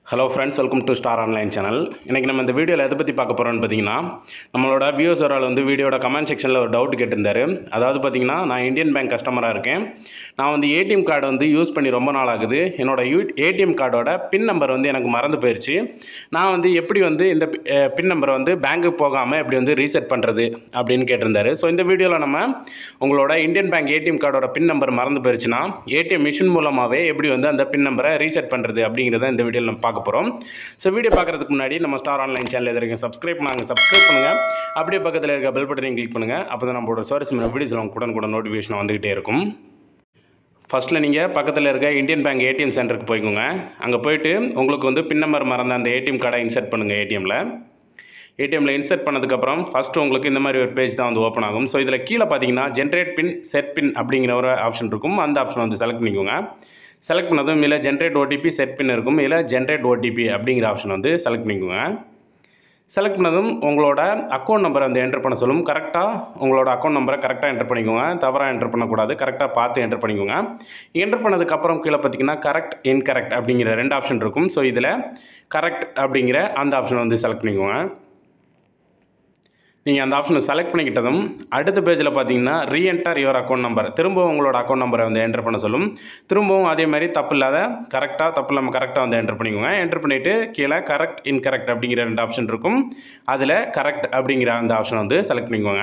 hello friends welcome to Star Online channel இன்றைக்கி நம்ம இந்த வீடியோவில் எதை பற்றி பார்க்க போகிறோம்னு பார்த்தீங்கன்னா நம்மளோட வியூஸ் ஒரு ஆள் வந்து வீடியோட கமெண்ட் செக்ஷனில் ஒரு டவுட் கேட்டிருந்தாரு அதாவது பார்த்தீங்கன்னா நான் இந்தியன் பேங்க் கஸ்டமராக இருக்கேன் நான் வந்து ஏடிஎம் கார்டு வந்து யூஸ் பண்ணி ரொம்ப நாள் ஆகுது என்னோட யூ ஏடிஎம் கார்டோட பின் நம்பர் வந்து எனக்கு மறந்து போயிடுச்சு நான் வந்து எப்படி வந்து இந்த பின் நம்பரை வந்து பேங்க்குக்கு போகாமல் எப்படி வந்து ரீசெட் பண்ணுறது அப்படின்னு கேட்டிருந்தாரு ஸோ இந்த வீடியோவில் நம்ம உங்களோட இந்தியன் பேங்க் ஏடிஎம் கார்டோட பின் நம்பர் மறந்து போயிடுச்சுன்னா ஏடிஎம் மிஷின் மூலமாகவே எப்படி வந்து அந்த பின் நம்பரை ரீசெட் பண்ணுறது அப்படிங்கிறத இந்த வீடியோவில் நம்ம பார்க்க போகிறோம் ஸோ வீடியோ பார்க்குறதுக்கு முன்னாடி நம்ம ஸ்டார் ஆன்லைன் சேனல் எது வரைக்கும் சப்ஸ்கிரைப் பண்ணாங்க சப்ஸ்கிரைப் பண்ணுங்கள் அப்படியே பக்கத்தில் இருக்க பெல் பட்டனையும் கிளிக் பண்ணுங்கள் அப்போ தான் நம்மளோட சுவாரஸ்யமான வீடியோஸ் உடனே கூட நோட்டிஃபிகேஷன் வந்துகிட்டே இருக்கும் ஃபஸ்ட்டில் நீங்கள் பக்கத்தில் இருக்க இந்தியன் பேங்க் ஏடிஎம் சென்டருக்கு போய்க்கோங்க அங்கே போயிட்டு உங்களுக்கு வந்து பின் நம்பர் மறந்த அந்த ஏடிஎம் கார்டை இன்சர்ட் பண்ணுங்கள் ஏடிஎம்மில் ஏடிஎம்மில் இன்சர்ட் பண்ணதுக்கப்புறம் ஃபஸ்ட்டு உங்களுக்கு இந்த மாதிரி ஒரு பேஜ் தான் வந்து ஓப்பன் ஆகும் ஸோ இதில் கீழே பார்த்தீங்கன்னா ஜென்ரேட் பின் செட் பின் அப்படிங்கிற ஒரு ஆப்ஷன் இருக்கும் அந்த ஆப்ஷன் வந்து செலக்ட் பண்ணிக்கோங்க செலக்ட் பண்ணதும் இதில் ஜென்ரேட் ஓடிபி செட் பின் இருக்கும் இதில் ஜென்ரேட் ஓடிபி அப்படிங்கிற ஆப்ஷன் வந்து செலக்ட் பண்ணிக்கோங்க செலக்ட் பண்ணதும் உங்களோட அக்கௌண்ட் நம்பரை வந்து என்டர் பண்ண சொல்லும் கரெக்டாக உங்களோட அக்கௌண்ட் நம்பரை கரெக்டாக என்டர் பண்ணிக்கோங்க தவறாக என்டர் பண்ணக்கூடாது கரெக்டாக பார்த்து என்டர் பண்ணிக்கோங்க என்டர் பண்ணதுக்கப்புறம் கீழே பார்த்தீங்கன்னா கரெக்ட் இன்கரெக்ட் அப்படிங்கிற ரெண்டு ஆப்ஷன் இருக்கும் ஸோ இதில் கரெக்ட் அப்படிங்கிற அந்த ஆப்ஷன் வந்து செலக்ட் பண்ணிக்கோங்க நீங்கள் அந்த ஆப்ஷனை செலக்ட் பண்ணிக்கிட்டதும் அடுத்த பேஜில் பார்த்தீங்கன்னா ரீஎன்டர் யுவர் அக்கௌண்ட் நம்பர் திரும்பவும் உங்களோட அக்கௌண்ட் நம்பரை வந்து என்டர் பண்ண சொல்லும் திரும்பவும் அதே மாதிரி தப்பு இல்லாத கரெக்டாக தப்பு இல்லாமல் கரெக்டாக வந்து என்டர் பண்ணிக்கோங்க என்டர் பண்ணிவிட்டு கீழே கரெக்ட் இன்கரெக்ட் அப்படிங்கிற ரெண்டு ஆப்ஷன் இருக்கும் அதில் கரெக்ட் அப்படிங்கிற அந்த ஆப்ஷன் வந்து செலக்ட் பண்ணிக்கோங்க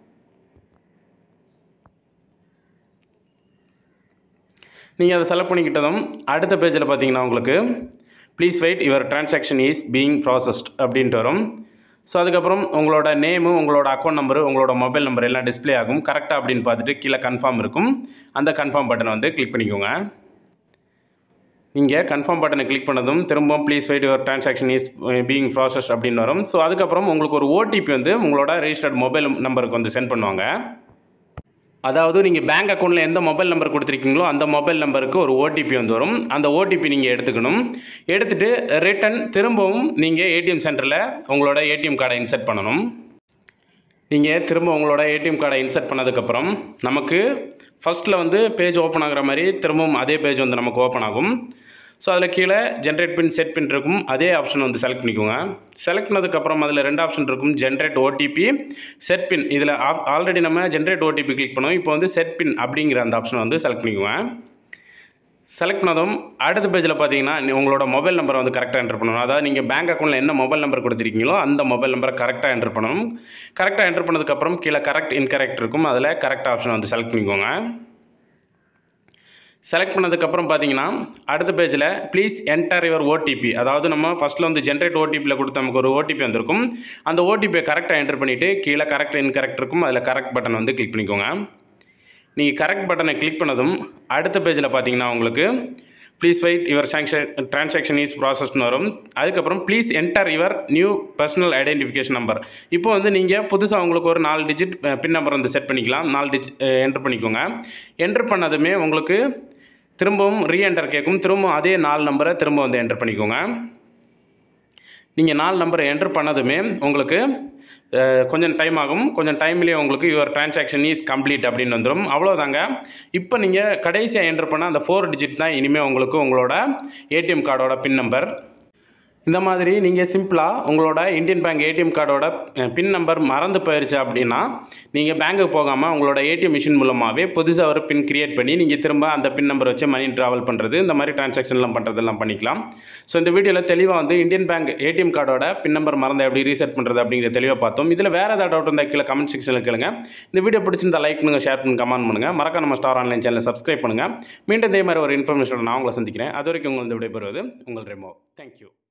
நீங்கள் அதை செலக்ட் பண்ணிக்கிட்டதும் அடுத்த பேஜில் பார்த்தீங்கன்னா உங்களுக்கு please wait your transaction is being processed அப்படின்ட்டு வரும் ஸோ அதுக்கப்புறம் உங்களோட நேமு உங்களோட அக்கௌண்ட் நம்பரு உங்களோட மொபைல் நம்பர் எல்லாம் டிஸ்ப்ளே ஆகும் கரெக்டாக அப்படின்னு பார்த்துட்டு கீழே கன்ஃபார்ம் இருக்கும் அந்த கன்ஃபார்ம் பட்டனை வந்து கிளிக் பண்ணிக்கோங்க நீங்கள் கன்ஃபார்ம் பட்டனை கிளிக் பண்ணதும் திரும்பவும் please wait your transaction is being process அப்படின்னு வரும் ஸோ அதுக்கப்புறம் உங்களுக்கு ஒரு ஓடிபி வந்து உங்களோட ரெஜிஸ்டர்ட் மொபைல் நம்பருக்கு வந்து சென்ட் பண்ணுவாங்க அதாவது நீங்கள் பேங்க் அக்கௌண்ட்டில் எந்த மொபைல் நம்பர் கொடுத்துருக்கீங்களோ அந்த மொபைல் நம்பருக்கு ஒரு ஓடிபி வந்து வரும் அந்த ஓடிபி நீங்கள் எடுத்துக்கணும் எடுத்துகிட்டு ரிட்டன் திரும்பவும் நீங்கள் ஏடிஎம் சென்டரில் உங்களோட ஏடிஎம் கார்டை இன்சர்ட் பண்ணணும் நீங்கள் திரும்ப உங்களோட ஏடிஎம் கார்டை இன்சர்ட் பண்ணதுக்கப்புறம் நமக்கு ஃபஸ்ட்டில் வந்து பேஜ் ஓப்பன் ஆகிற மாதிரி திரும்பவும் அதே பேஜ் வந்து நமக்கு ஓப்பன் ஆகும் ஸோ அதில் கீழே ஜென்ரேட் பின் செட் பின் இருக்கும் அதே ஆப்ஷன் வந்து செலக்ட் பண்ணிக்கோங்க செலக்ட் பண்ணதுக்கப்புறம் அதில் ரெண்டு ஆப்ஷன் இருக்கும் ஜென்ரேட் ஓடிபி செட் பின் இதில் ஆல்ரெடி நம்ம ஜென்ரேட் ஓடிபி கிளிக் பண்ணோம் இப்போ வந்து செட் பின் அப்படிங்கிற அந்த ஆப்ஷனை வந்து செலக்ட் பண்ணிக்கோங்க செலக்ட் பண்ணதும் அடுத்த பேஜில் பார்த்தீங்கன்னா உங்களோட மொபைல் நம்பரை வந்து கரெக்டாக என்டர் பண்ணணும் அதாவது நீங்கள் பேங்க் அக்கௌண்ட்டில் என்ன மொபைல் நம்பர் கொடுத்துருக்கீங்களோ அந்த மொபைல் நம்பரை கரெக்டாக என்டர் பண்ணணும் கரெக்டாக என்டர் பண்ணதுக்கப்புறம் கீழே கரெக்ட் இன்கரெக்ட் இருக்கும் அதில் கரெக்ட் ஆப்ஷன் வந்து செலக்ட் பண்ணிக்கோங்க செலக்ட் பண்ணதுக்கப்புறம் பார்த்தீங்கன்னா அடுத்த பேஜில் ப்ளீஸ் என்டர் யுவர் ஓடிபி அதாவது நம்ம ஃபஸ்ட்டில் வந்து ஜென்ரேட் ஓடிபியில் கொடுத்து நமக்கு ஒரு ஓடிபி வந்திருக்கும் அந்த ஓடிபியை கரெக்டாக என்டர் பண்ணிவிட்டு கீழே கரெக்ட் இன்கரெக்ட் இருக்கும் அதில் கரெக்ட் பட்டன் வந்து கிளிக் பண்ணிக்கோங்க நீங்கள் கரெக்ட் பட்டனை கிளிக் பண்ணதும் அடுத்த பேஜில் பார்த்தீங்கன்னா உங்களுக்கு please wait your sanction transaction is ப்ராசஸ்னு வரும் அதுக்கப்புறம் please enter your new personal identification number இப்போ வந்து நீங்கள் புதுசாக உங்களுக்கு ஒரு நாலு டிஜிட் பின் நம்பர் வந்து செட் பண்ணிக்கலாம் நாலு டிஜிட் என்டர் பண்ணிக்கோங்க என்டர் பண்ணதுமே உங்களுக்கு திரும்பவும் ரீஎன்டர் கேட்கும் திரும்பவும் அதே நாலு நம்பரை திரும்ப வந்து என்டர் பண்ணிக்கோங்க நீங்கள் நாலு நம்பரை என்டர் பண்ணதுமே உங்களுக்கு கொஞ்சம் டைம் ஆகும் கொஞ்சம் டைம்லேயே உங்களுக்கு யுவர் டிரான்சாக்ஷன் இஸ் கம்ப்ளீட் அப்படின்னு வந்துடும் அவ்வளோதாங்க இப்போ நீங்கள் கடைசியாக என்டர் பண்ண அந்த ஃபோர் டிஜிட் தான் இனிமேல் உங்களுக்கு உங்களோட ஏடிஎம் கார்டோட பின் நம்பர் இந்த மாதிரி நீங்கள் சிம்பிளாக உங்களோட இந்தியன் பேங்க் ஏடிஎம் கார்டோட பின் நம்பர் மறந்து போயிடுச்சு அப்படின்னா நீங்கள் பேங்க்குக்கு போகாமல் உங்களோட ஏடிஎம் மிஷின் மூலமாகவே புதுசாக ஒரு பின் கிரியேட் பண்ணி நீங்கள் திரும்ப அந்த பின் நம்பர் வச்சு மணி ட்ராவல் பண்ணுறது இந்த மாதிரி டிரான்சாக்ஷன்லாம் பண்ணுறதெல்லாம் பண்ணிக்கலாம் ஸோ இந்த வீடியோவில் தெளிவாக வந்து இந்தியன் பேங்க் ஏடிஎம் கார்டோட பின் நம்பர் மறந்து எப்படி ரீசெட் பண்ணுறது அப்படிங்கிற தெளிவாக பார்த்தோம் இதில் வேறு ஏதாவது டவுட் இருந்தால் கீழே கமெண்ட் செக்ஷனில் கேளுங்க இந்த வீடியோ பிடிச்சிருந்தா லைக் பண்ணுங்கள் ஷேர் பண்ணுங்கள் கமெண்ட் பண்ணுங்கள் மறக்காம நம்ம ஸ்டார் ஆன்லைன் சேனலை சப்ஸ்கிரைப் பண்ணுங்கள் மீண்டும் இதே மாதிரி ஒரு இன்ஃபர்மேஷன் நான் உங்களை சந்திக்கிறேன் அது வரைக்கும் உங்கள் விடைபெறுவது உங்கள் ரெமோ தேங்க்யூ